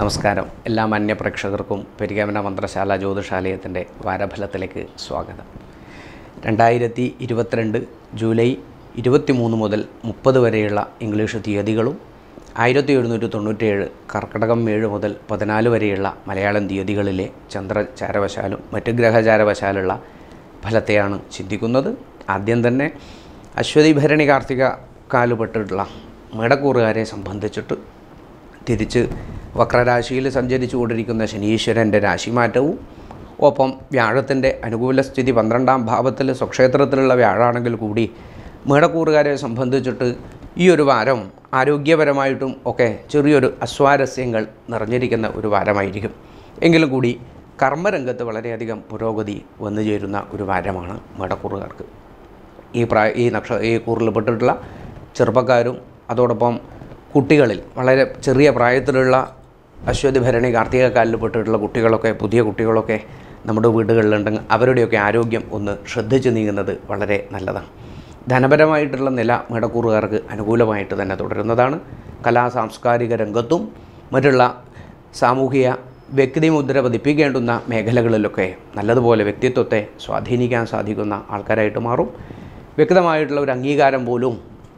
നമസ്കാരം എല്ലാ മാന്യ പ്രേക്ഷകർക്കും പെരികാമന മന്ത്രശാല ജ്യോതിഷാലയത്തിൻ്റെ വാരഫലത്തിലേക്ക് സ്വാഗതം രണ്ടായിരത്തി ഇരുപത്തിരണ്ട് ജൂലൈ ഇരുപത്തിമൂന്ന് മുതൽ മുപ്പത് വരെയുള്ള ഇംഗ്ലീഷ് തീയതികളും ആയിരത്തി എഴുന്നൂറ്റി തൊണ്ണൂറ്റേഴ് കർക്കടകം ഏഴ് മുതൽ പതിനാല് വരെയുള്ള മലയാളം തീയതികളിലെ ചന്ദ്രചാരവശാലും മറ്റ് ഗ്രഹചാരവശാലുള്ള ഫലത്തെയാണ് ചിന്തിക്കുന്നത് ആദ്യം തന്നെ അശ്വതി ഭരണി കാർത്തിക കാലുപെട്ടിട്ടുള്ള മേടക്കൂറുകാരെ സംബന്ധിച്ചിട്ട് തിരിച്ച് വക്രരാശിയിൽ സഞ്ചരിച്ചു കൊണ്ടിരിക്കുന്ന ശനീശ്വരൻ്റെ രാശിമാറ്റവും ഒപ്പം വ്യാഴത്തിൻ്റെ അനുകൂല സ്ഥിതി പന്ത്രണ്ടാം ഭാവത്തിൽ സ്വക്ഷേത്രത്തിലുള്ള വ്യാഴാണെങ്കിൽ കൂടി മേടക്കൂറുകാരെ സംബന്ധിച്ചിട്ട് ഈ ഒരു വാരം ആരോഗ്യപരമായിട്ടും ഒക്കെ ചെറിയൊരു അസ്വാരസ്യങ്ങൾ നിറഞ്ഞിരിക്കുന്ന ഒരു വാരമായിരിക്കും എങ്കിലും കൂടി കർമ്മരംഗത്ത് വളരെയധികം പുരോഗതി വന്നു ചേരുന്ന ഒരു വാരമാണ് മേടക്കൂറുകാർക്ക് ഈ പ്രായ ഈ നക്ഷ ഈ കൂറിൽപ്പെട്ടിട്ടുള്ള ചെറുപ്പക്കാരും അതോടൊപ്പം കുട്ടികളിൽ വളരെ ചെറിയ പ്രായത്തിലുള്ള അശ്വതി ഭരണി കാർത്തിക കാലിൽപ്പെട്ടിട്ടുള്ള കുട്ടികളൊക്കെ പുതിയ കുട്ടികളൊക്കെ നമ്മുടെ വീടുകളിലുണ്ടെങ്കിൽ അവരുടെയൊക്കെ ആരോഗ്യം ഒന്ന് ശ്രദ്ധിച്ച് നീങ്ങുന്നത് വളരെ നല്ലതാണ് ധനപരമായിട്ടുള്ള നില മേടക്കൂറുകാർക്ക് അനുകൂലമായിട്ട് തന്നെ തുടരുന്നതാണ് കലാ സാംസ്കാരിക രംഗത്തും മറ്റുള്ള സാമൂഹിക വ്യക്തിമുദ്ര പതിപ്പിക്കേണ്ടുന്ന മേഖലകളിലൊക്കെ നല്ലതുപോലെ വ്യക്തിത്വത്തെ സ്വാധീനിക്കാൻ സാധിക്കുന്ന ആൾക്കാരായിട്ട് മാറും വ്യക്തമായിട്ടുള്ള ഒരു അംഗീകാരം പോലും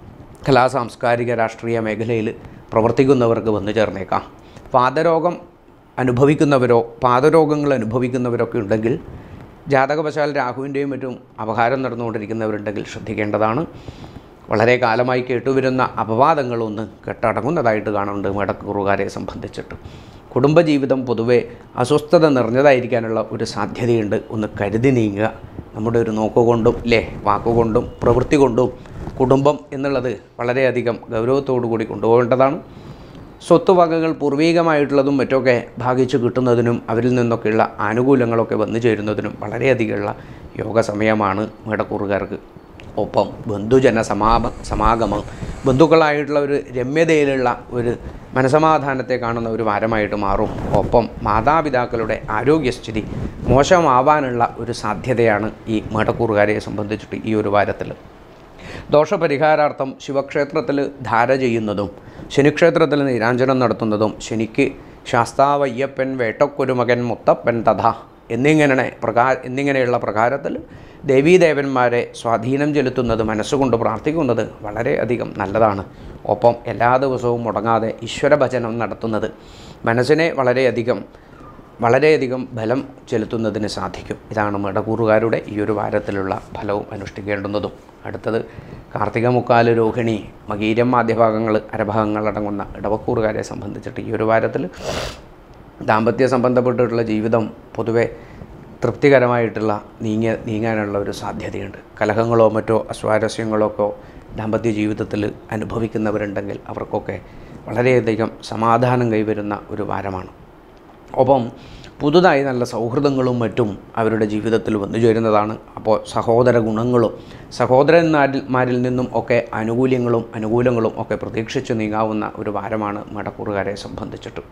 കലാ സാംസ്കാരിക രാഷ്ട്രീയ മേഖലയിൽ പ്രവർത്തിക്കുന്നവർക്ക് വന്നു ചേർന്നേക്കാം പാദരോഗം അനുഭവിക്കുന്നവരോ പാദരോഗങ്ങൾ അനുഭവിക്കുന്നവരൊക്കെ ഉണ്ടെങ്കിൽ ജാതകവശാൽ രാഹുവിൻ്റെയും മറ്റും അപഹാരം നടന്നുകൊണ്ടിരിക്കുന്നവരുണ്ടെങ്കിൽ ശ്രദ്ധിക്കേണ്ടതാണ് വളരെ കാലമായി കേട്ടുവരുന്ന അപവാദങ്ങളൊന്ന് കെട്ടടങ്ങുന്നതായിട്ട് കാണുന്നുണ്ട് മേടക്കുറുകാരെ സംബന്ധിച്ചിട്ട് കുടുംബജീവിതം പൊതുവെ അസ്വസ്ഥത നിറഞ്ഞതായിരിക്കാനുള്ള ഒരു സാധ്യതയുണ്ട് ഒന്ന് കരുതി നീങ്ങുക നമ്മുടെ ഒരു നോക്കുകൊണ്ടും അല്ലേ വാക്കുകൊണ്ടും പ്രവൃത്തി കൊണ്ടും കുടുംബം എന്നുള്ളത് വളരെയധികം ഗൗരവത്തോടു കൂടി കൊണ്ടുപോകേണ്ടതാണ് സ്വത്തുവകകൾ പൂർവീകമായിട്ടുള്ളതും മറ്റൊക്കെ ഭാഗിച്ചു കിട്ടുന്നതിനും അവരിൽ നിന്നൊക്കെയുള്ള ആനുകൂല്യങ്ങളൊക്കെ വന്നു ചേരുന്നതിനും വളരെയധികമുള്ള യോഗ സമയമാണ് മേടക്കൂറുകാർക്ക് ഒപ്പം ബന്ധുജന സമാപ സമാഗമം ബന്ധുക്കളായിട്ടുള്ള ഒരു രമ്യതയിലുള്ള ഒരു മനസമാധാനത്തെ കാണുന്ന ഒരു വാരമായിട്ട് മാറും ഒപ്പം മാതാപിതാക്കളുടെ ആരോഗ്യസ്ഥിതി മോശമാവാനുള്ള ഒരു സാധ്യതയാണ് ഈ മേടക്കൂറുകാരെ സംബന്ധിച്ചിട്ട് ഈ ഒരു വാരത്തിൽ ദോഷപരിഹാരാർത്ഥം ശിവക്ഷേത്രത്തിൽ ധാര ചെയ്യുന്നതും ശനിക്ഷേത്രത്തിൽ നീരാഞ്ജനം നടത്തുന്നതും ശനിക്ക് ശാസ്താവയ്യപ്പൻ വേട്ടക്കുരുമകൻ മുത്തപ്പൻ തഥ എന്നിങ്ങനെ പ്രകാ എന്നിങ്ങനെയുള്ള പ്രകാരത്തിൽ ദേവീദേവന്മാരെ സ്വാധീനം ചെലുത്തുന്നത് മനസ്സുകൊണ്ട് പ്രാർത്ഥിക്കുന്നത് വളരെയധികം നല്ലതാണ് ഒപ്പം എല്ലാ ദിവസവും മുടങ്ങാതെ ഈശ്വരഭജനം നടത്തുന്നത് മനസ്സിനെ വളരെയധികം വളരെയധികം ബലം ചെലുത്തുന്നതിന് സാധിക്കും ഇതാണ് മേടകൂറുകാരുടെ ഈ ഒരു വാരത്തിലുള്ള ഫലവും അനുഷ്ഠിക്കേണ്ടുന്നതും അടുത്തത് കാർത്തിക മുക്കാല് രോഹിണി മകീരം ആദ്യഭാഗങ്ങൾ അരഭാഗങ്ങൾ അടങ്ങുന്ന ഇടവക്കൂറുകാരെ സംബന്ധിച്ചിട്ട് ഈ ഒരു വാരത്തിൽ ദാമ്പത്യ സംബന്ധപ്പെട്ടിട്ടുള്ള ജീവിതം പൊതുവെ തൃപ്തികരമായിട്ടുള്ള നീങ്ങ നീങ്ങാനുള്ള ഒരു സാധ്യതയുണ്ട് കലഹങ്ങളോ മറ്റോ അസ്വാരസ്യങ്ങളോ ഒക്കെ ദാമ്പത്യ ജീവിതത്തിൽ അനുഭവിക്കുന്നവരുണ്ടെങ്കിൽ അവർക്കൊക്കെ വളരെയധികം സമാധാനം കൈവരുന്ന ഒരു വാരമാണ് ഒപ്പം പുതുതായി നല്ല സൗഹൃദങ്ങളും മറ്റും അവരുടെ ജീവിതത്തിൽ വന്നു ചേരുന്നതാണ് അപ്പോൾ സഹോദര ഗുണങ്ങളും സഹോദരന്മാരിൽ മാരിൽ നിന്നും ഒക്കെ ആനുകൂല്യങ്ങളും അനുകൂലങ്ങളും ഒക്കെ പ്രതീക്ഷിച്ച് നീങ്ങാവുന്ന ഒരു വാരമാണ് മടക്കൂറുകാരെ സംബന്ധിച്ചിട്ട്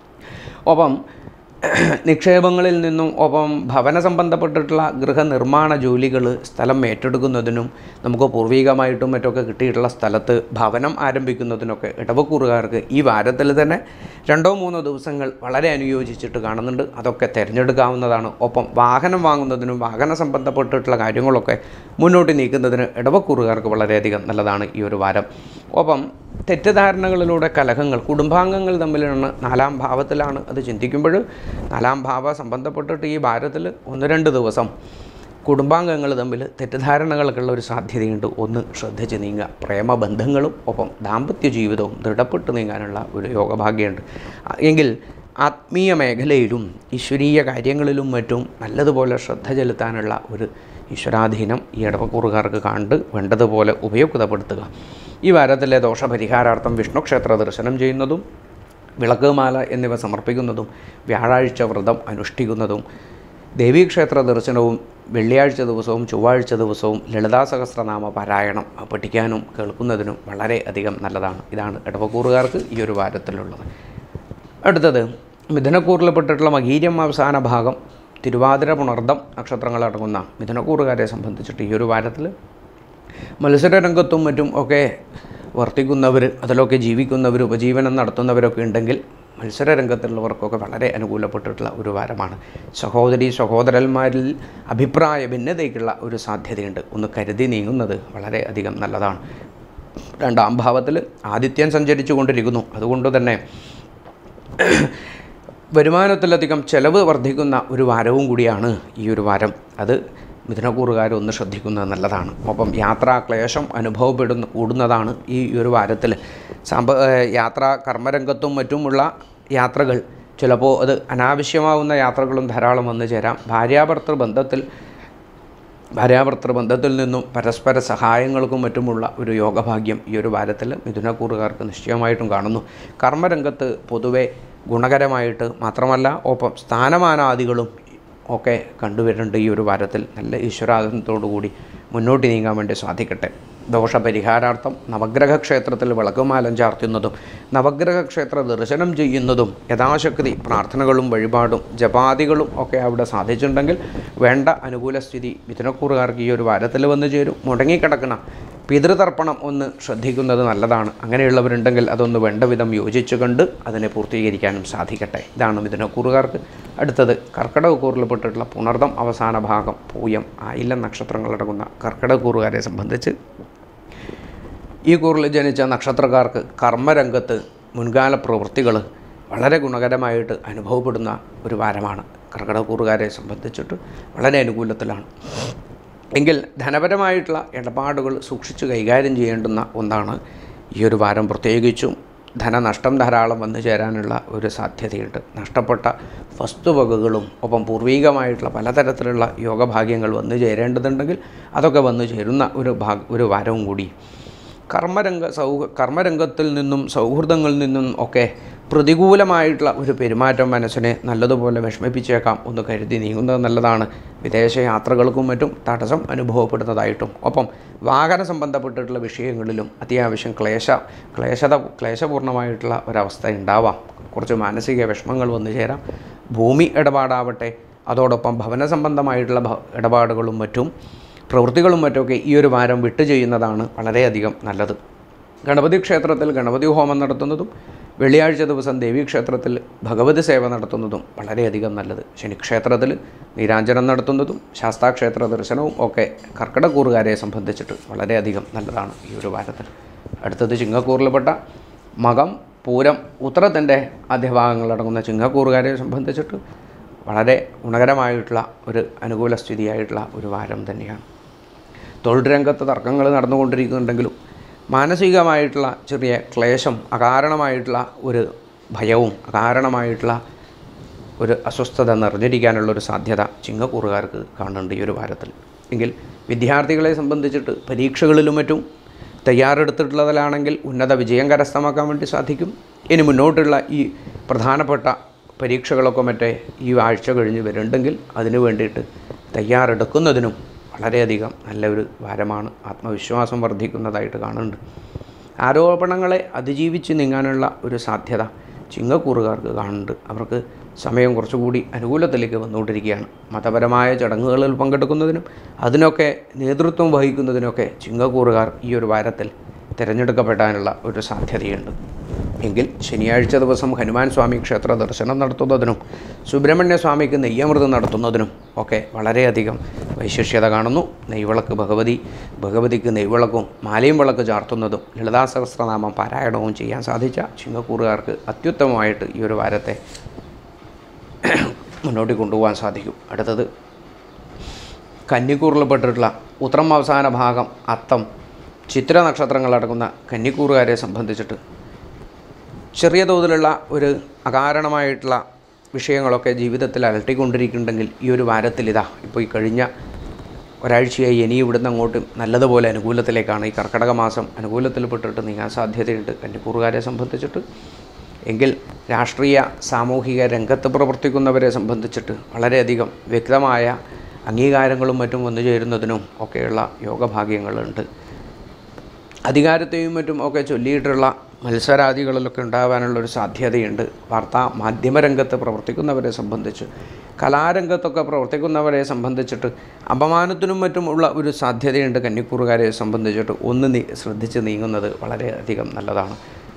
ഒപ്പം നിക്ഷേപങ്ങളിൽ നിന്നും ഒപ്പം ഭവന സംബന്ധപ്പെട്ടിട്ടുള്ള ഗൃഹനിർമ്മാണ ജോലികൾ സ്ഥലം ഏറ്റെടുക്കുന്നതിനും നമുക്ക് പൂർവികമായിട്ടും മറ്റൊക്കെ കിട്ടിയിട്ടുള്ള സ്ഥലത്ത് ഭവനം ആരംഭിക്കുന്നതിനൊക്കെ ഇടവക്കൂറുകാർക്ക് ഈ വാരത്തിൽ തന്നെ രണ്ടോ മൂന്നോ ദിവസങ്ങൾ വളരെ അനുയോജിച്ചിട്ട് കാണുന്നുണ്ട് അതൊക്കെ തിരഞ്ഞെടുക്കാവുന്നതാണ് ഒപ്പം വാഹനം വാങ്ങുന്നതിനും വാഹന സംബന്ധപ്പെട്ടിട്ടുള്ള കാര്യങ്ങളൊക്കെ മുന്നോട്ട് നീക്കുന്നതിന് ഇടവക്കൂറുകാർക്ക് വളരെയധികം നല്ലതാണ് ഈ ഒരു വാരം ഒപ്പം തെറ്റിദ്ധാരണകളിലൂടെ കലഹങ്ങൾ കുടുംബാംഗങ്ങൾ തമ്മിലാണ് നാലാം ഭാവത്തിലാണ് അത് ചിന്തിക്കുമ്പോൾ നാലാം ഭാവ സംബന്ധപ്പെട്ടിട്ട് ഈ ഭാരത്തിൽ ഒന്ന് രണ്ട് ദിവസം കുടുംബാംഗങ്ങൾ തമ്മിൽ തെറ്റിദ്ധാരണകൾക്കുള്ള ഒരു സാധ്യതയുണ്ട് ഒന്ന് ശ്രദ്ധിച്ച് നീങ്ങുക പ്രേമബന്ധങ്ങളും ഒപ്പം ദാമ്പത്യ ജീവിതവും ദൃഢപ്പെട്ട് നീങ്ങാനുള്ള ഒരു യോഗഭാഗ്യമുണ്ട് എങ്കിൽ ആത്മീയ മേഖലയിലും ഈശ്വരീയ കാര്യങ്ങളിലും മറ്റും നല്ലതുപോലെ ശ്രദ്ധ ചെലുത്താനുള്ള ഒരു ഈശ്വരാധീനം ഈ ഇടവക്കൂറുകാർക്ക് കണ്ട് വേണ്ടതുപോലെ ഉപയുക്തപ്പെടുത്തുക ഈ വാരത്തിലെ ദോഷപരിഹാരാർത്ഥം വിഷ്ണു ക്ഷേത്ര ദർശനം ചെയ്യുന്നതും വിളക്കുമാല എന്നിവ സമർപ്പിക്കുന്നതും വ്യാഴാഴ്ച വ്രതം അനുഷ്ഠിക്കുന്നതും ദേവീക്ഷേത്ര ദർശനവും വെള്ളിയാഴ്ച ദിവസവും ചൊവ്വാഴ്ച ദിവസവും ലളിതാ സഹസ്രനാമ പാരായണം പഠിക്കാനും കേൾക്കുന്നതിനും വളരെ അധികം നല്ലതാണ് ഇതാണ് ഇടവക്കൂറുകാർക്ക് ഈ ഒരു വാരത്തിലുള്ളത് അടുത്തത് മിഥുനക്കൂറിൽപ്പെട്ടിട്ടുള്ള മകീര്യം അവസാന ഭാഗം തിരുവാതിര പുണർദം നക്ഷത്രങ്ങളടങ്ങുന്ന മിഥുനക്കൂറുകാരെ സംബന്ധിച്ചിട്ട് ഈ ഒരു വാരത്തിൽ മത്സര രംഗത്തും മറ്റും ഒക്കെ വർത്തിക്കുന്നവർ അതിലൊക്കെ ജീവിക്കുന്നവർ ഉപജീവനം നടത്തുന്നവരൊക്കെ ഉണ്ടെങ്കിൽ മത്സര രംഗത്തുള്ളവർക്കൊക്കെ വളരെ അനുകൂലപ്പെട്ടിട്ടുള്ള ഒരു വാരമാണ് സഹോദരി സഹോദരന്മാരിൽ അഭിപ്രായ ഭിന്നതയ്ക്കുള്ള ഒരു സാധ്യതയുണ്ട് ഒന്ന് കരുതി നീങ്ങുന്നത് വളരെ അധികം നല്ലതാണ് രണ്ടാം ഭാവത്തിൽ ആദിത്യൻ സഞ്ചരിച്ചു കൊണ്ടിരിക്കുന്നു അതുകൊണ്ട് തന്നെ വരുമാനത്തിലധികം ചെലവ് വർദ്ധിക്കുന്ന ഒരു വാരവും കൂടിയാണ് ഈ ഒരു വാരം അത് മിഥുനക്കൂറുകാർ ഒന്ന് ശ്രദ്ധിക്കുന്നത് നല്ലതാണ് ഒപ്പം യാത്രാ ക്ലേശം അനുഭവപ്പെടുന്ന കൂടുന്നതാണ് ഈ ഒരു വാരത്തിൽ സാമ്പ ഏഹ് യാത്രാ കർമ്മരംഗത്തും മറ്റുമുള്ള യാത്രകൾ ചിലപ്പോൾ അത് അനാവശ്യമാവുന്ന യാത്രകളും ധാരാളം വന്നു ചേരാം ഭാര്യാഭർത്തൃ ബന്ധത്തിൽ ഭാര്യാഭർത്തൃ ബന്ധത്തിൽ നിന്നും പരസ്പര സഹായങ്ങൾക്കും മറ്റുമുള്ള ഒരു യോഗഭാഗ്യം ഈ ഒരു വാരത്തിൽ മിഥുനക്കൂറുകാർക്ക് നിശ്ചയമായിട്ടും കാണുന്നു കർമ്മരംഗത്ത് പൊതുവെ ഗുണകരമായിട്ട് മാത്രമല്ല ഒപ്പം സ്ഥാനമാനാദികളും ഒക്കെ കണ്ടുവരുന്നുണ്ട് ഈ ഒരു വാരത്തിൽ നല്ല ഈശ്വരാധീനത്തോടു കൂടി മുന്നോട്ട് നീങ്ങാൻ വേണ്ടി സാധിക്കട്ടെ ദോഷപരിഹാരാർത്ഥം നവഗ്രഹ ക്ഷേത്രത്തിൽ വിളക്കുമാലം ചാർത്തുന്നതും നവഗ്രഹ ക്ഷേത്ര ദർശനം ചെയ്യുന്നതും യഥാശക്തി പ്രാർത്ഥനകളും വഴിപാടും ജപാദികളും ഒക്കെ അവിടെ സാധിച്ചിട്ടുണ്ടെങ്കിൽ വേണ്ട അനുകൂല സ്ഥിതി മിഥുനക്കൂറുകാർക്ക് ഈ ഒരു വാരത്തിൽ വന്നു ചേരും മുടങ്ങിക്കിടക്കുന്ന പിതൃതർപ്പണം ഒന്ന് ശ്രദ്ധിക്കുന്നത് നല്ലതാണ് അങ്ങനെയുള്ളവരുണ്ടെങ്കിൽ അതൊന്ന് വേണ്ട വിധം യോജിച്ചു കണ്ട് അതിനെ പൂർത്തീകരിക്കാനും സാധിക്കട്ടെ ഇതാണ് മിഥുനക്കൂറുകാർക്ക് അടുത്തത് കർക്കിടക കൂറിൽപ്പെട്ടിട്ടുള്ള പുണർദം അവസാന ഭാഗം പൂയം ആയില്ലം നക്ഷത്രങ്ങളടങ്ങുന്ന കർക്കിടക കൂറുകാരെ സംബന്ധിച്ച് ഈ കൂറിൽ ജനിച്ച നക്ഷത്രക്കാർക്ക് കർമ്മരംഗത്ത് മുൻകാല പ്രവൃത്തികൾ വളരെ ഗുണകരമായിട്ട് അനുഭവപ്പെടുന്ന ഒരു വാരമാണ് കർക്കിടക കൂറുകാരെ സംബന്ധിച്ചിട്ട് വളരെ അനുകൂലത്തിലാണ് എങ്കിൽ ധനപരമായിട്ടുള്ള ഇടപാടുകൾ സൂക്ഷിച്ച് കൈകാര്യം ചെയ്യേണ്ടുന്ന ഒന്നാണ് ഈ ഒരു വാരം പ്രത്യേകിച്ചും ധനനഷ്ടം ധാരാളം വന്നു ചേരാനുള്ള ഒരു സാധ്യതയുണ്ട് നഷ്ടപ്പെട്ട വസ്തുവകകളും ഒപ്പം പൂർവീകമായിട്ടുള്ള പലതരത്തിലുള്ള യോഗഭാഗ്യങ്ങൾ വന്നു ചേരേണ്ടതുണ്ടെങ്കിൽ അതൊക്കെ വന്നു ചേരുന്ന ഒരു ഭാഗ ഒരു വാരവും കൂടി കർമ്മരംഗ സൗ കർമ്മരംഗത്തിൽ നിന്നും സൗഹൃദങ്ങളിൽ നിന്നും ഒക്കെ പ്രതികൂലമായിട്ടുള്ള ഒരു പെരുമാറ്റം മനസ്സിനെ നല്ലതുപോലെ വിഷമിപ്പിച്ചേക്കാം ഒന്ന് കരുതി നീങ്ങുന്നത് നല്ലതാണ് വിദേശ യാത്രകൾക്കും മറ്റും തടസ്സം അനുഭവപ്പെടുന്നതായിട്ടും ഒപ്പം വാഹന സംബന്ധപ്പെട്ടിട്ടുള്ള വിഷയങ്ങളിലും അത്യാവശ്യം ക്ലേശ ക്ലേശത ക്ലേശപൂർണ്ണമായിട്ടുള്ള ഒരവസ്ഥ ഉണ്ടാവാം കുറച്ച് മാനസിക വിഷമങ്ങൾ വന്നു ചേരാം ഭൂമി ഇടപാടാവട്ടെ അതോടൊപ്പം ഭവന സംബന്ധമായിട്ടുള്ള ഭ- ഇടപാടുകളും മറ്റും പ്രവൃത്തികളും മറ്റുമൊക്കെ ഈ ഒരു വാരം വിട്ടു ചെയ്യുന്നതാണ് വളരെയധികം നല്ലത് ഗണപതി ക്ഷേത്രത്തിൽ ഗണപതി ഹോമം നടത്തുന്നതും വെള്ളിയാഴ്ച ദിവസം ദേവീക്ഷേത്രത്തിൽ ഭഗവതി സേവ നടത്തുന്നതും വളരെയധികം നല്ലത് ശനിക്ഷേത്രത്തിൽ നീരാഞ്ജനം നടത്തുന്നതും ശാസ്താക്ഷേത്ര ദർശനവും ഒക്കെ കർക്കിടക്കൂറുകാരെ സംബന്ധിച്ചിട്ട് വളരെയധികം നല്ലതാണ് ഈ ഒരു വാരത്തിൽ അടുത്തത് ചിങ്ങക്കൂറിൽപ്പെട്ട മകം പൂരം ഉത്തരത്തിൻ്റെ ആദ്യഭാഗങ്ങളടങ്ങുന്ന ചിങ്ങക്കൂറുകാരെ സംബന്ധിച്ചിട്ട് വളരെ ഗുണകരമായിട്ടുള്ള ഒരു അനുകൂല സ്ഥിതിയായിട്ടുള്ള ഒരു വാരം തന്നെയാണ് തൊഴിൽ രംഗത്ത് തർക്കങ്ങൾ നടന്നുകൊണ്ടിരിക്കുന്നുണ്ടെങ്കിലും മാനസികമായിട്ടുള്ള ചെറിയ ക്ലേശം അകാരണമായിട്ടുള്ള ഒരു ഭയവും അകാരണമായിട്ടുള്ള ഒരു അസ്വസ്ഥത നിറഞ്ഞിരിക്കാനുള്ള ഒരു സാധ്യത ചിങ്ങക്കൂറുകാർക്ക് കാണുന്നുണ്ട് ഈ ഒരു വാരത്തിൽ എങ്കിൽ വിദ്യാർത്ഥികളെ സംബന്ധിച്ചിട്ട് പരീക്ഷകളിലും മറ്റും തയ്യാറെടുത്തിട്ടുള്ളതിലാണെങ്കിൽ ഉന്നത വിജയം കരസ്ഥമാക്കാൻ വേണ്ടി സാധിക്കും ഇനി മുന്നോട്ടുള്ള ഈ പ്രധാനപ്പെട്ട പരീക്ഷകളൊക്കെ മറ്റേ ഈ ആഴ്ച കഴിഞ്ഞ് വരുന്നുണ്ടെങ്കിൽ അതിനു വേണ്ടിയിട്ട് തയ്യാറെടുക്കുന്നതിനും വളരെയധികം നല്ലൊരു വാരമാണ് ആത്മവിശ്വാസം വർദ്ധിക്കുന്നതായിട്ട് കാണുന്നുണ്ട് ആരോപണങ്ങളെ അതിജീവിച്ച് നീങ്ങാനുള്ള ഒരു സാധ്യത ചിങ്ങക്കൂറുകാർക്ക് കാണുന്നുണ്ട് അവർക്ക് സമയം കുറച്ചുകൂടി അനുകൂലത്തിലേക്ക് വന്നുകൊണ്ടിരിക്കുകയാണ് മതപരമായ ചടങ്ങുകളിൽ പങ്കെടുക്കുന്നതിനും അതിനൊക്കെ നേതൃത്വം വഹിക്കുന്നതിനൊക്കെ ചിങ്ങക്കൂറുകാർ ഈ ഒരു വാരത്തിൽ തിരഞ്ഞെടുക്കപ്പെടാനുള്ള ഒരു സാധ്യതയുണ്ട് എങ്കിൽ ശനിയാഴ്ച ദിവസം ഹനുമാൻ സ്വാമി ക്ഷേത്ര ദർശനം നടത്തുന്നതിനും സുബ്രഹ്മണ്യ സ്വാമിക്ക് നെയ്യമൃതം നടത്തുന്നതിനും ഒക്കെ വളരെയധികം വൈശിഷ്ട്യത കാണുന്നു നെയ്വിളക്ക് ഭഗവതി ഭഗവതിക്ക് നെയ്വിളക്കും മാലയും വിളക്ക് ചാർത്തുന്നതും ലളിതാ സഹസ്രനാമം പാരായണവും ചെയ്യാൻ സാധിച്ച ചിങ്ങക്കൂറുകാർക്ക് അത്യുത്തമമായിട്ട് ഈ ഒരു വാരത്തെ മുന്നോട്ട് കൊണ്ടുപോകാൻ സാധിക്കും അടുത്തത് കന്നിക്കൂറിൽപ്പെട്ടിട്ടുള്ള ഉത്രം അവസാന ഭാഗം അത്തം ചിത്ര നക്ഷത്രങ്ങളടങ്ങുന്ന കന്നിക്കൂറുകാരെ സംബന്ധിച്ചിട്ട് ചെറിയ തോതിലുള്ള ഒരു അകാരണമായിട്ടുള്ള വിഷയങ്ങളൊക്കെ ജീവിതത്തിൽ അലട്ടിക്കൊണ്ടിരിക്കുന്നുണ്ടെങ്കിൽ ഈ ഒരു വാരത്തിൽ ഇതാ ഇപ്പോൾ ഈ കഴിഞ്ഞ ഒരാഴ്ചയായി ഇനി ഇവിടുന്ന് അങ്ങോട്ടും നല്ലതുപോലെ അനുകൂലത്തിലേക്കാണ് ഈ കർക്കിടക മാസം അനുകൂലത്തിൽപ്പെട്ടിട്ട് നീങ്ങാൻ സാധ്യതയുണ്ട് കന്നിക്കൂറുകാരെ സംബന്ധിച്ചിട്ട് എങ്കിൽ രാഷ്ട്രീയ സാമൂഹിക രംഗത്ത് പ്രവർത്തിക്കുന്നവരെ സംബന്ധിച്ചിട്ട് വളരെയധികം വ്യക്തമായ അംഗീകാരങ്ങളും മറ്റും വന്നു ചേരുന്നതിനും ഒക്കെയുള്ള യോഗഭാഗ്യങ്ങളുണ്ട് അധികാരത്തെയും മറ്റും ഒക്കെ ചൊല്ലിയിട്ടുള്ള മത്സരാദികളിലൊക്കെ ഉണ്ടാകാനുള്ള ഒരു സാധ്യതയുണ്ട് വാർത്താ മാധ്യമരംഗത്ത് പ്രവർത്തിക്കുന്നവരെ സംബന്ധിച്ച് കലാരംഗത്തൊക്കെ പ്രവർത്തിക്കുന്നവരെ സംബന്ധിച്ചിട്ട് അപമാനത്തിനും മറ്റും ഉള്ള ഒരു സാധ്യതയുണ്ട് കന്നിക്കൂറുകാരെ സംബന്ധിച്ചിട്ട് ഒന്ന് നീ ശ്രദ്ധിച്ച് നീങ്ങുന്നത് വളരെയധികം നല്ലതാണ്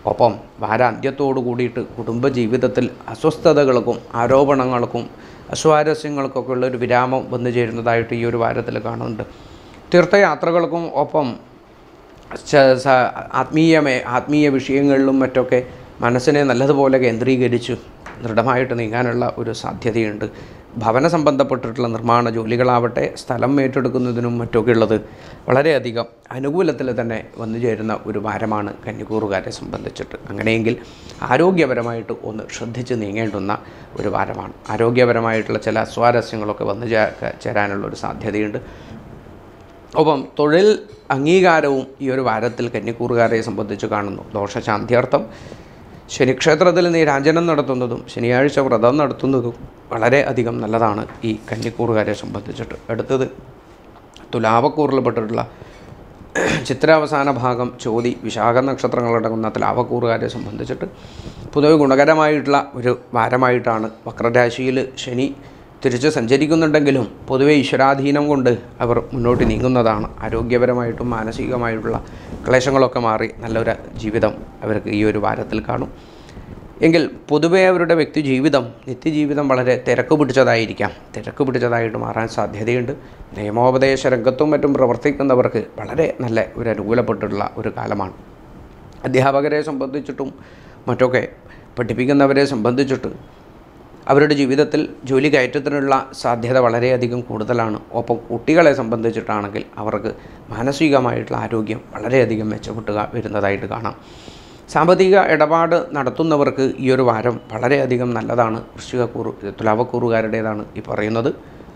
ഒപ്പം വാരാന്ത്യത്തോടു കൂടിയിട്ട് കുടുംബജീവിതത്തിൽ അസ്വസ്ഥതകൾക്കും ആരോപണങ്ങൾക്കും അസ്വാരസ്യങ്ങൾക്കൊക്കെ ഉള്ളൊരു വിരാമം വന്നു ചേരുന്നതായിട്ട് ഈ ഒരു വാരത്തിൽ കാണുന്നുണ്ട് തീർത്ഥയാത്രകൾക്കും ഒപ്പം ച- സ- ആത്മീയമേ ആത്മീയ വിഷയങ്ങളിലും മറ്റൊക്കെ മനസ്സിനെ നല്ലതുപോലെ കേന്ദ്രീകരിച്ചു ദൃഢമായിട്ട് നീങ്ങാനുള്ള ഒരു സാധ്യതയുണ്ട് ഭവന സംബന്ധപ്പെട്ടിട്ടുള്ള നിർമ്മാണ ജോലികളാവട്ടെ സ്ഥലം ഏറ്റെടുക്കുന്നതിനും മറ്റൊക്കെ ഉള്ളത് വളരെയധികം അനുകൂലത്തിൽ തന്നെ വന്നു ചേരുന്ന ഒരു വാരമാണ് കന്നിക്കൂറുകാരെ സംബന്ധിച്ചിട്ട് അങ്ങനെയെങ്കിൽ ആരോഗ്യപരമായിട്ട് ഒന്ന് ശ്രദ്ധിച്ച് നീങ്ങേണ്ടുന്ന ഒരു വാരമാണ് ആരോഗ്യപരമായിട്ടുള്ള ചില അസ്വാരസ്യങ്ങളൊക്കെ വന്നു ചേ ചേരാനുള്ള ഒരു സാധ്യതയുണ്ട് ഒപ്പം തൊഴിൽ അംഗീകാരവും ഈ ഒരു വാരത്തിൽ കന്നിക്കൂറുകാരെ സംബന്ധിച്ച് കാണുന്നു ദോഷശാന്തിയർത്ഥം ശനിക്ഷേത്രത്തിൽ നീരാഞ്ജനം നടത്തുന്നതും ശനിയാഴ്ച വ്രതം നടത്തുന്നതും വളരെ അധികം നല്ലതാണ് ഈ കന്നിക്കൂറുകാരെ സംബന്ധിച്ചിട്ട് അടുത്തത് തുലാവക്കൂറിൽപ്പെട്ടിട്ടുള്ള ചിത്രാവസാന ഭാഗം ചോതി വിശാഖ നക്ഷത്രങ്ങളടങ്ങുന്ന തുലാവക്കൂറുകാരെ സംബന്ധിച്ചിട്ട് പൊതുവെ ഗുണകരമായിട്ടുള്ള ഒരു വാരമായിട്ടാണ് വക്രരാശിയിൽ ശനി തിരിച്ച് സഞ്ചരിക്കുന്നുണ്ടെങ്കിലും പൊതുവെ ഈശ്വരാധീനം കൊണ്ട് അവർ മുന്നോട്ട് നീങ്ങുന്നതാണ് ആരോഗ്യപരമായിട്ടും മാനസികമായിട്ടുള്ള ക്ലേശങ്ങളൊക്കെ മാറി നല്ലൊരു ജീവിതം അവർക്ക് ഈ ഒരു വാരത്തിൽ കാണും എങ്കിൽ പൊതുവെ അവരുടെ വ്യക്തി ജീവിതം നിത്യജീവിതം വളരെ തിരക്ക് പിടിച്ചതായിരിക്കാം തിരക്ക് പിടിച്ചതായിട്ട് മാറാൻ സാധ്യതയുണ്ട് നിയമോപദേശ രംഗത്തും മറ്റും പ്രവർത്തിക്കുന്നവർക്ക് വളരെ നല്ല ഒരു അനുകൂലപ്പെട്ടിട്ടുള്ള ഒരു കാലമാണ് അധ്യാപകരെ സംബന്ധിച്ചിട്ടും മറ്റൊക്കെ പഠിപ്പിക്കുന്നവരെ സംബന്ധിച്ചിട്ട് അവരുടെ ജീവിതത്തിൽ ജോലി കയറ്റത്തിനുള്ള സാധ്യത വളരെയധികം കൂടുതലാണ് ഒപ്പം കുട്ടികളെ സംബന്ധിച്ചിട്ടാണെങ്കിൽ അവർക്ക് മാനസികമായിട്ടുള്ള ആരോഗ്യം വളരെയധികം മെച്ചപ്പെട്ടുക വരുന്നതായിട്ട് കാണാം സാമ്പത്തിക ഇടപാട് നടത്തുന്നവർക്ക് ഈ ഒരു വാരം വളരെയധികം നല്ലതാണ് വൃശ്ചികക്കൂറ് തുലാവക്കൂറുകാരുടേതാണ് ഈ പറയുന്നത്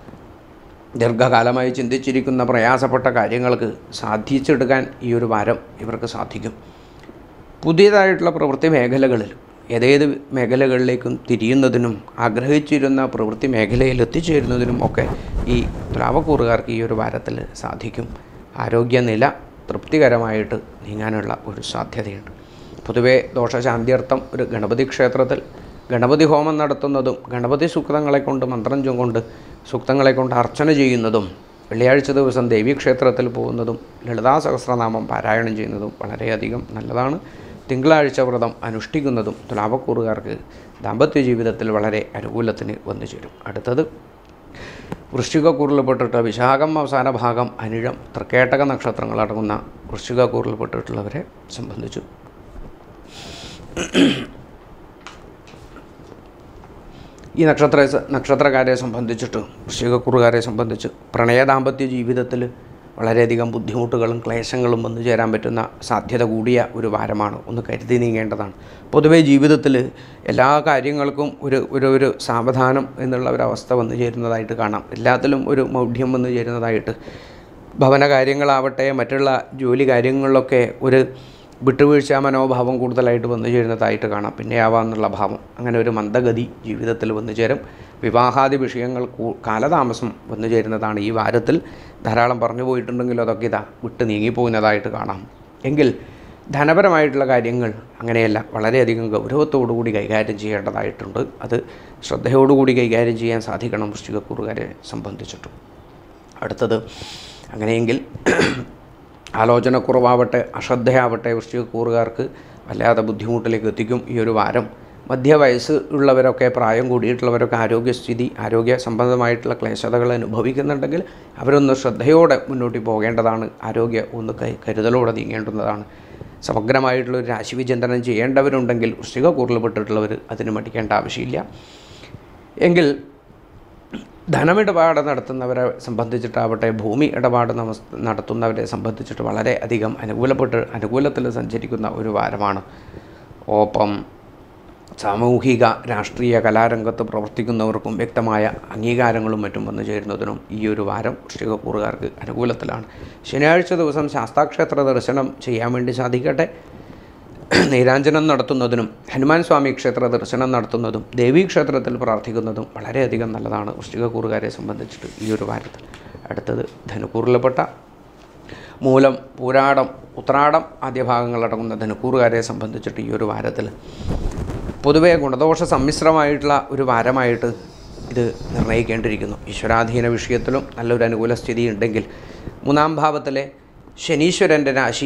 ദീർഘകാലമായി ചിന്തിച്ചിരിക്കുന്ന പ്രയാസപ്പെട്ട കാര്യങ്ങൾക്ക് സാധിച്ചെടുക്കാൻ ഈ ഒരു വാരം ഇവർക്ക് സാധിക്കും പുതിയതായിട്ടുള്ള പ്രവൃത്തി മേഖലകളിൽ ഏതേത് മേഖലകളിലേക്കും തിരിയുന്നതിനും ആഗ്രഹിച്ചിരുന്ന പ്രവൃത്തി മേഖലയിൽ എത്തിച്ചേരുന്നതിനും ഒക്കെ ഈ തുലാവക്കൂറുകാർക്ക് ഈ ഒരു വാരത്തിൽ സാധിക്കും ആരോഗ്യനില തൃപ്തികരമായിട്ട് നീങ്ങാനുള്ള ഒരു സാധ്യതയുണ്ട് പൊതുവേ ദോഷശാന്തിയർത്ഥം ഒരു ഗണപതി ക്ഷേത്രത്തിൽ ഗണപതി ഹോമം നടത്തുന്നതും ഗണപതി സൂക്തങ്ങളെ കൊണ്ട് മന്ത്രം കൊണ്ട് സൂക്തങ്ങളെ കൊണ്ട് അർച്ചന ചെയ്യുന്നതും വെള്ളിയാഴ്ച ദിവസം ദേവീക്ഷേത്രത്തിൽ പോകുന്നതും ലളിതാ സഹസ്രനാമം പാരായണം ചെയ്യുന്നതും വളരെയധികം നല്ലതാണ് തിങ്കളാഴ്ച വ്രതം അനുഷ്ഠിക്കുന്നതും തുലാവക്കൂറുകാർക്ക് ദാമ്പത്യ ജീവിതത്തിൽ വളരെ അനുകൂലത്തിന് വന്നു ചേരും അടുത്തത് വൃശ്ചികക്കൂറിൽപ്പെട്ടിട്ട് വിശാഖം അവസാന ഭാഗം അനിഴം തൃക്കേട്ടക നക്ഷത്രങ്ങളടങ്ങുന്ന വൃശ്ചികക്കൂറിൽപ്പെട്ടിട്ടുള്ളവരെ സംബന്ധിച്ചു ഈ നക്ഷത്ര നക്ഷത്രക്കാരെ സംബന്ധിച്ചിട്ട് വൃശ്ചികക്കുറുകാരെ സംബന്ധിച്ച് പ്രണയ ദാമ്പത്യ ജീവിതത്തിൽ വളരെയധികം ബുദ്ധിമുട്ടുകളും ക്ലേശങ്ങളും വന്നു ചേരാൻ പറ്റുന്ന സാധ്യത കൂടിയ ഒരു വാരമാണ് ഒന്ന് കരുതി നീങ്ങേണ്ടതാണ് പൊതുവേ ജീവിതത്തിൽ എല്ലാ കാര്യങ്ങൾക്കും ഒരു ഒരു ഒരു സാവധാനം എന്നുള്ള ഒരവസ്ഥ വന്നു ചേരുന്നതായിട്ട് കാണാം എല്ലാത്തിലും ഒരു മൗഢ്യം വന്നു ചേരുന്നതായിട്ട് ഭവന കാര്യങ്ങളാവട്ടെ മറ്റുള്ള ജോലി കാര്യങ്ങളിലൊക്കെ ഒരു വിട്ടുവീഴ്ച മനോഭാവം കൂടുതലായിട്ട് വന്നു ചേരുന്നതായിട്ട് കാണാം പിന്നെ ആവാമെന്നുള്ള ഭാവം അങ്ങനെ ഒരു മന്ദഗതി ജീവിതത്തിൽ വന്നു ചേരും വിവാഹാദി വിഷയങ്ങൾ കൂ- കാലതാമസം വന്നു ചേരുന്നതാണ് ഈ വാരത്തിൽ ധാരാളം പറഞ്ഞു പോയിട്ടുണ്ടെങ്കിലും അതൊക്കെ ഇതാ വിട്ട് നീങ്ങിപ്പോകുന്നതായിട്ട് കാണാം എങ്കിൽ ധനപരമായിട്ടുള്ള കാര്യങ്ങൾ അങ്ങനെയല്ല വളരെയധികം ഗൗരവത്തോടുകൂടി കൈകാര്യം ചെയ്യേണ്ടതായിട്ടുണ്ട് അത് ശ്രദ്ധയോടുകൂടി കൈകാര്യം ചെയ്യാൻ സാധിക്കണം വൃശ്ചികക്കൂറുകാരെ സംബന്ധിച്ചിട്ടും അടുത്തത് അങ്ങനെയെങ്കിൽ ആലോചനക്കുറവാവട്ടെ അശ്രദ്ധയാവട്ടെ വൃശ്ചികക്കൂറുകാർക്ക് വല്ലാതെ ബുദ്ധിമുട്ടിലേക്ക് എത്തിക്കും ഈ ഒരു വാരം മധ്യവയസ്സ് ഉള്ളവരൊക്കെ പ്രായം കൂടിയിട്ടുള്ളവരൊക്കെ ആരോഗ്യസ്ഥിതി ആരോഗ്യ സംബന്ധമായിട്ടുള്ള ക്ലേശതകൾ അനുഭവിക്കുന്നുണ്ടെങ്കിൽ അവരൊന്ന് ശ്രദ്ധയോടെ മുന്നോട്ട് പോകേണ്ടതാണ് ആരോഗ്യ ഒന്ന് കൈ കരുതലോടെ നീങ്ങേണ്ടുന്നതാണ് സമഗ്രമായിട്ടുള്ളൊരു രാശിവിചിന്തനം ചെയ്യേണ്ടവരുണ്ടെങ്കിൽ വൃശ്ചികക്കൂറിൽപ്പെട്ടിട്ടുള്ളവർ അതിന് മടിക്കേണ്ട ആവശ്യമില്ല എങ്കിൽ ധനമിടപാട് നടത്തുന്നവരെ സംബന്ധിച്ചിട്ടാവട്ടെ ഭൂമി ഇടപാട് നമസ് നടത്തുന്നവരെ സംബന്ധിച്ചിട്ട് വളരെ അധികം അനുകൂലപ്പെട്ട് അനുകൂലത്തിൽ സഞ്ചരിക്കുന്ന ഒരു വാരമാണ് ഒപ്പം സാമൂഹിക രാഷ്ട്രീയ കലാരംഗത്ത് പ്രവർത്തിക്കുന്നവർക്കും വ്യക്തമായ അംഗീകാരങ്ങളും മറ്റും വന്നു ചേരുന്നതിനും ഈ ഒരു വാരം വൃശ്ചികക്കൂറുകാർക്ക് അനുകൂലത്തിലാണ് ശനിയാഴ്ച ദിവസം ശാസ്താക്ഷേത്ര ദർശനം ചെയ്യാൻ വേണ്ടി സാധിക്കട്ടെ നീരാഞ്ജനം നടത്തുന്നതിനും ഹനുമാൻ സ്വാമി ക്ഷേത്ര ദർശനം നടത്തുന്നതും ദേവീക്ഷേത്രത്തിൽ പ്രാർത്ഥിക്കുന്നതും വളരെയധികം നല്ലതാണ് വൃശ്ചികക്കൂറുകാരെ സംബന്ധിച്ചിട്ട് ഈ ഒരു വാരത്തിൽ അടുത്തത് ധനുക്കൂറിൽപ്പെട്ട മൂലം പൂരാടം ഉത്രാടം ആദ്യ ഭാഗങ്ങളടങ്ങുന്ന ധനുക്കൂറുകാരെ സംബന്ധിച്ചിട്ട് ഈ ഒരു വാരത്തിൽ പൊതുവേ ഗുണദോഷ സമ്മിശ്രമായിട്ടുള്ള ഒരു വാരമായിട്ട് ഇത് നിർണ്ണയിക്കേണ്ടിയിരിക്കുന്നു ഈശ്വരാധീന വിഷയത്തിലും നല്ലൊരു അനുകൂല സ്ഥിതി ഉണ്ടെങ്കിൽ മൂന്നാം ഭാവത്തിലെ ശനീശ്വരൻ്റെ രാശി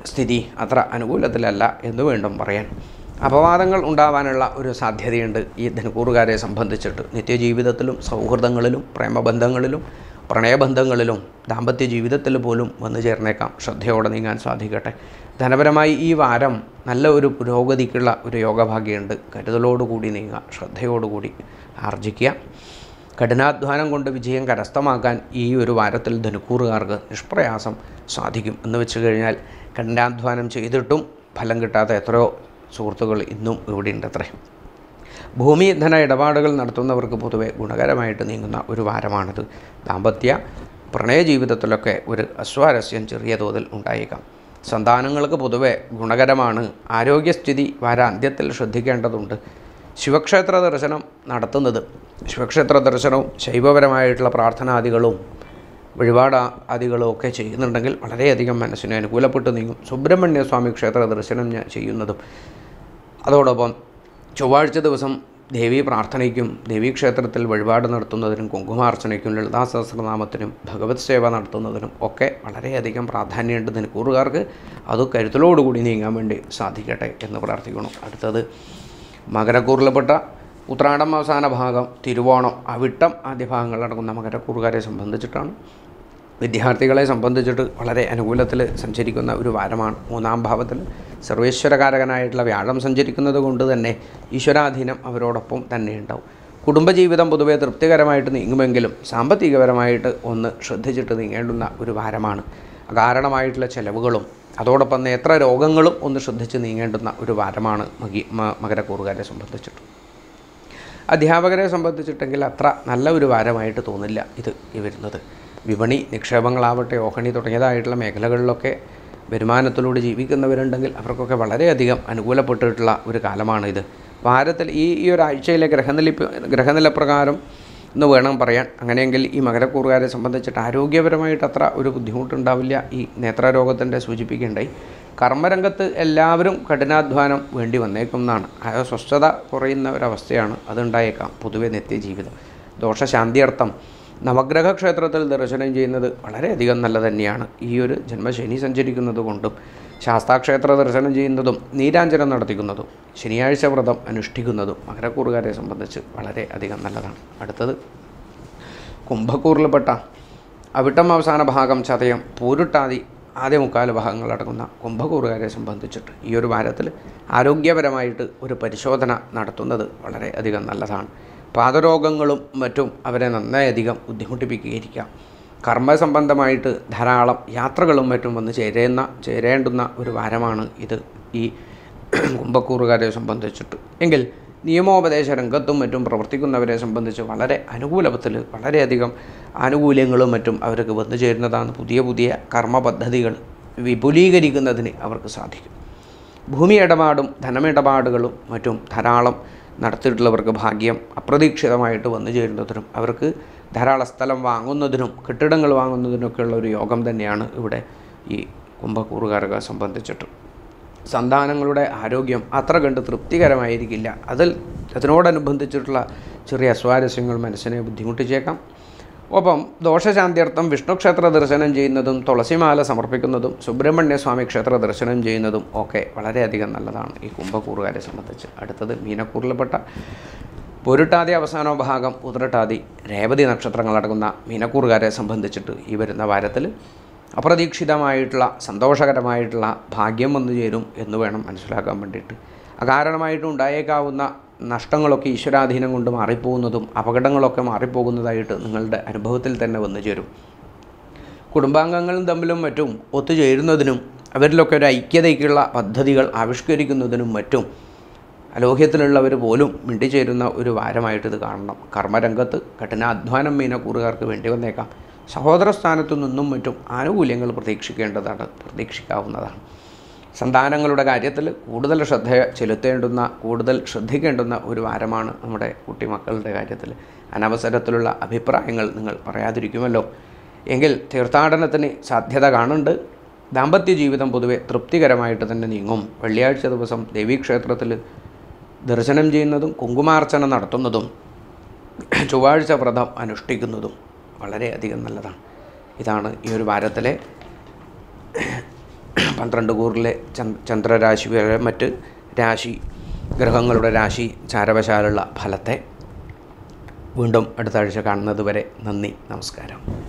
സ്ഥിതി അത്ര അനുകൂലത്തിലല്ല എന്ന് വീണ്ടും പറയാൻ അപവാദങ്ങൾ ഉണ്ടാവാനുള്ള ഒരു സാധ്യതയുണ്ട് ഈ ധനുക്കൂറുകാരെ സംബന്ധിച്ചിട്ട് നിത്യജീവിതത്തിലും സൗഹൃദങ്ങളിലും പ്രേമബന്ധങ്ങളിലും പ്രണയബന്ധങ്ങളിലും ദാമ്പത്യ ജീവിതത്തിൽ പോലും വന്നു ചേർന്നേക്കാം ശ്രദ്ധയോടെ നീങ്ങാൻ സാധിക്കട്ടെ ധനപരമായി ഈ വാരം നല്ല ഒരു പുരോഗതിക്കുള്ള ഒരു യോഗഭാഗ്യമുണ്ട് കരുതലോടുകൂടി നീങ്ങുക ശ്രദ്ധയോടുകൂടി ആർജിക്കുക കഠിനാധ്വാനം കൊണ്ട് വിജയം കരസ്ഥമാക്കാൻ ഈ ഒരു വാരത്തിൽ ധനുക്കൂറുകാർക്ക് നിഷ്പ്രയാസം സാധിക്കും എന്ന് വെച്ച് കഴിഞ്ഞാൽ കഠിനാധ്വാനം ചെയ്തിട്ടും ഫലം കിട്ടാത്ത എത്രയോ സുഹൃത്തുക്കൾ ഇന്നും ഇവിടെ ഉണ്ട് അത്രേ ഭൂമി ധന ഇടപാടുകൾ നടത്തുന്നവർക്ക് പൊതുവെ ഗുണകരമായിട്ട് നീങ്ങുന്ന ഒരു വാരമാണിത് ദാമ്പത്യ പ്രണയ ജീവിതത്തിലൊക്കെ ഒരു അസ്വാരസ്യം ചെറിയ തോതിൽ ഉണ്ടായേക്കാം സന്താനങ്ങൾക്ക് പൊതുവെ ഗുണകരമാണ് ആരോഗ്യസ്ഥിതി വാരാന്ത്യത്തിൽ ശ്രദ്ധിക്കേണ്ടതുണ്ട് ശിവക്ഷേത്ര ദർശനം നടത്തുന്നത് ശിവക്ഷേത്ര ദർശനവും ശൈവപരമായിട്ടുള്ള പ്രാർത്ഥനാദികളും വഴിപാട് ആദികളും ഒക്കെ ചെയ്യുന്നുണ്ടെങ്കിൽ വളരെയധികം മനസ്സിന് അനുകൂലപ്പെട്ട് നീങ്ങും സുബ്രഹ്മണ്യ സ്വാമി ക്ഷേത്ര ദർശനം ഞാൻ ചെയ്യുന്നതും അതോടൊപ്പം ചൊവ്വാഴ്ച ദിവസം ദേവീ പ്രാർത്ഥനയ്ക്കും ദേവീക്ഷേത്രത്തിൽ വഴിപാട് നടത്തുന്നതിനും കുങ്കുമാർച്ചനയ്ക്കും ലളിതാ സഹസ്രനാമത്തിനും ഭഗവത് സേവ നടത്തുന്നതിനും ഒക്കെ വളരെയധികം പ്രാധാന്യമുണ്ട് ധനുക്കൂറുകാർക്ക് അത് കരുതലോടുകൂടി നീങ്ങാൻ വേണ്ടി സാധിക്കട്ടെ എന്ന് പ്രാർത്ഥിക്കണം അടുത്തത് മകരക്കൂറിൽപ്പെട്ട ഉത്രാടം അവസാന ഭാഗം തിരുവോണം അവിട്ടം ആദ്യ ഭാഗങ്ങളടങ്ങുന്ന മകരക്കൂറുകാരെ സംബന്ധിച്ചിട്ടാണ് വിദ്യാർത്ഥികളെ സംബന്ധിച്ചിട്ട് വളരെ അനുകൂലത്തിൽ സഞ്ചരിക്കുന്ന ഒരു വാരമാണ് മൂന്നാം ഭാവത്തിൽ സർവേശ്വരകാരകനായിട്ടുള്ള വ്യാഴം സഞ്ചരിക്കുന്നത് കൊണ്ട് തന്നെ ഈശ്വരാധീനം അവരോടൊപ്പം തന്നെ ഉണ്ടാവും കുടുംബജീവിതം പൊതുവെ തൃപ്തികരമായിട്ട് നീങ്ങുമെങ്കിലും സാമ്പത്തികപരമായിട്ട് ഒന്ന് ശ്രദ്ധിച്ചിട്ട് നീങ്ങേണ്ടുന്ന ഒരു വാരമാണ് അകാരണമായിട്ടുള്ള ചെലവുകളും അതോടൊപ്പം നേത്ര രോഗങ്ങളും ഒന്ന് ശ്രദ്ധിച്ച് നീങ്ങേണ്ടുന്ന ഒരു വാരമാണ് മകി മ- മകരക്കൂറുകാരെ സംബന്ധിച്ചിട്ട് അധ്യാപകരെ സംബന്ധിച്ചിട്ടെങ്കിൽ അത്ര നല്ല ഒരു വാരമായിട്ട് തോന്നില്ല ഇത് ഈ വരുന്നത് വിപണി നിക്ഷേപങ്ങളാവട്ടെ ഓഹണി തുടങ്ങിയതായിട്ടുള്ള മേഖലകളിലൊക്കെ വരുമാനത്തിലൂടെ ജീവിക്കുന്നവരുണ്ടെങ്കിൽ അവർക്കൊക്കെ വളരെയധികം അനുകൂലപ്പെട്ടിട്ടുള്ള ഒരു കാലമാണ് ഇത് വാരത്തിൽ ഈ ഈ ഒരാഴ്ചയിലെ ഗ്രഹനില ഗ്രഹനില പ്രകാരം എന്ന് വേണം പറയാൻ അങ്ങനെയെങ്കിൽ ഈ മകരക്കൂറുകാരെ സംബന്ധിച്ചിട്ട് ആരോഗ്യപരമായിട്ട് അത്ര ഒരു ബുദ്ധിമുട്ടുണ്ടാവില്ല ഈ നേത്രരോഗത്തിൻ്റെ സൂചിപ്പിക്കേണ്ടായി കർമ്മരംഗത്ത് എല്ലാവരും കഠിനാധ്വാനം വേണ്ടി വന്നേക്കുന്നതാണ് ആ സ്വസ്ഥത കുറയുന്ന ഒരവസ്ഥയാണ് അതുണ്ടായേക്കാം പൊതുവെ നിത്യജീവിതം ദോഷശാന്തിയർത്ഥം നവഗ്രഹ ക്ഷേത്രത്തിൽ ദർശനം ചെയ്യുന്നത് വളരെയധികം നല്ല തന്നെയാണ് ഈ ഒരു ജന്മശനി സഞ്ചരിക്കുന്നത് കൊണ്ടും ശാസ്താക്ഷേത്ര ദർശനം ചെയ്യുന്നതും നീരാഞ്ജനം നടത്തിക്കുന്നതും ശനിയാഴ്ച വ്രതം അനുഷ്ഠിക്കുന്നതും മകരക്കൂറുകാരെ സംബന്ധിച്ച് വളരെ അധികം നല്ലതാണ് അടുത്തത് കുംഭക്കൂറിൽപ്പെട്ട അവിട്ടം അവസാന ഭാഗം ചതയം പൂരുട്ടാതി ആദ്യ മുക്കാൽ ഭാഗങ്ങളടങ്ങുന്ന കുംഭക്കൂറുകാരെ സംബന്ധിച്ചിട്ട് ഈ ഒരു വാരത്തിൽ ആരോഗ്യപരമായിട്ട് ഒരു പരിശോധന നടത്തുന്നത് വളരെ അധികം നല്ലതാണ് പാദരോഗങ്ങളും മറ്റും അവരെ നന്നായധികം ബുദ്ധിമുട്ടിപ്പിക്കുകയിരിക്കാം കർമ്മസംബന്ധമായിട്ട് ധാരാളം യാത്രകളും മറ്റും വന്ന് ചേരുന്ന ചേരേണ്ടുന്ന ഒരു വാരമാണ് ഇത് ഈ കുംഭക്കൂറുകാരെ സംബന്ധിച്ചിട്ട് എങ്കിൽ നിയമോപദേശ രംഗത്തും മറ്റും പ്രവർത്തിക്കുന്നവരെ സംബന്ധിച്ച് വളരെ അനുകൂലത്തിൽ വളരെയധികം ആനുകൂല്യങ്ങളും മറ്റും അവർക്ക് വന്നു ചേരുന്നതാണ് പുതിയ പുതിയ കർമ്മ പദ്ധതികൾ വിപുലീകരിക്കുന്നതിന് അവർക്ക് സാധിക്കും ഭൂമി ഇടപാടും ധനമിടപാടുകളും മറ്റും ധാരാളം നടത്തിയിട്ടുള്ളവർക്ക് ഭാഗ്യം അപ്രതീക്ഷിതമായിട്ട് വന്നു ചേരുന്നതിനും അവർക്ക് ധാരാളം സ്ഥലം വാങ്ങുന്നതിനും കെട്ടിടങ്ങൾ വാങ്ങുന്നതിനൊക്കെയുള്ള ഒരു യോഗം തന്നെയാണ് ഇവിടെ ഈ കുംഭക്കൂറുകാരെ സംബന്ധിച്ചിട്ട് സന്താനങ്ങളുടെ ആരോഗ്യം അത്ര കണ്ട് തൃപ്തികരമായിരിക്കില്ല അതിൽ അതിനോടനുബന്ധിച്ചിട്ടുള്ള ചെറിയ അസ്വാരസ്യങ്ങൾ മനസ്സിനെ ബുദ്ധിമുട്ടിച്ചേക്കാം ഒപ്പം ദോഷശാന്തിയർത്ഥം വിഷ്ണു ക്ഷേത്ര ദർശനം ചെയ്യുന്നതും തുളസിമാല സമർപ്പിക്കുന്നതും സുബ്രഹ്മണ്യ സ്വാമി ക്ഷേത്ര ദർശനം ചെയ്യുന്നതും ഒക്കെ വളരെയധികം നല്ലതാണ് ഈ കുംഭക്കൂറുകാരെ സംബന്ധിച്ച് അടുത്തത് മീനക്കൂറിൽപ്പെട്ട പൊരുട്ടാതി അവസാന ഭാഗം ഉതിരട്ടാതി രേവതി നക്ഷത്രങ്ങളടങ്ങുന്ന മീനക്കൂറുകാരെ സംബന്ധിച്ചിട്ട് ഈ വരുന്ന വാരത്തിൽ അപ്രതീക്ഷിതമായിട്ടുള്ള സന്തോഷകരമായിട്ടുള്ള ഭാഗ്യം വന്നു ചേരും എന്ന് വേണം മനസ്സിലാക്കാൻ വേണ്ടിയിട്ട് അകാരണമായിട്ട് ഉണ്ടായേക്കാവുന്ന നഷ്ടങ്ങളൊക്കെ ഈശ്വരാധീനം കൊണ്ട് മാറിപ്പോകുന്നതും അപകടങ്ങളൊക്കെ മാറിപ്പോകുന്നതായിട്ട് നിങ്ങളുടെ അനുഭവത്തിൽ തന്നെ വന്നു ചേരും കുടുംബാംഗങ്ങളും തമ്മിലും മറ്റും ഒത്തുചേരുന്നതിനും അവരിലൊക്കെ ഒരു ഐക്യതയ്ക്കുള്ള പദ്ധതികൾ ആവിഷ്കരിക്കുന്നതിനും മറ്റും അലോഹ്യത്തിലുള്ളവർ പോലും മിണ്ടിച്ചേരുന്ന ഒരു വാരമായിട്ട് ഇത് കാണണം കർമ്മരംഗത്ത് കഠിനാധ്വാനം മീനക്കൂറുകാർക്ക് വേണ്ടി വന്നേക്കാം സഹോദര സ്ഥാനത്തു നിന്നും മറ്റും ആനുകൂല്യങ്ങൾ പ്രതീക്ഷിക്കേണ്ടതാണ് പ്രതീക്ഷിക്കാവുന്നതാണ് സന്താനങ്ങളുടെ കാര്യത്തിൽ കൂടുതൽ ശ്രദ്ധ ചെലുത്തേണ്ടുന്ന കൂടുതൽ ശ്രദ്ധിക്കേണ്ടുന്ന ഒരു വാരമാണ് നമ്മുടെ കുട്ടിമക്കളുടെ കാര്യത്തിൽ അനവസരത്തിലുള്ള അഭിപ്രായങ്ങൾ നിങ്ങൾ പറയാതിരിക്കുമല്ലോ എങ്കിൽ തീർത്ഥാടനത്തിന് സാധ്യത കാണുന്നുണ്ട് ദാമ്പത്യ ജീവിതം പൊതുവെ തൃപ്തികരമായിട്ട് തന്നെ നീങ്ങും വെള്ളിയാഴ്ച ദിവസം ദേവീക്ഷേത്രത്തിൽ ദർശനം ചെയ്യുന്നതും കുങ്കുമാർച്ചന നടത്തുന്നതും ചൊവ്വാഴ്ച വ്രതം അനുഷ്ഠിക്കുന്നതും വളരെയധികം നല്ലതാണ് ഇതാണ് ഈ ഒരു വാരത്തിലെ പന്ത്രണ്ട് കൂറിലെ ചന്ദ് ചന്ദ്രരാശി വരെ മറ്റ് രാശി ഗ്രഹങ്ങളുടെ രാശി ചാരവശാലുള്ള ഫലത്തെ വീണ്ടും അടുത്ത ആഴ്ച കാണുന്നത് വരെ നന്ദി നമസ്കാരം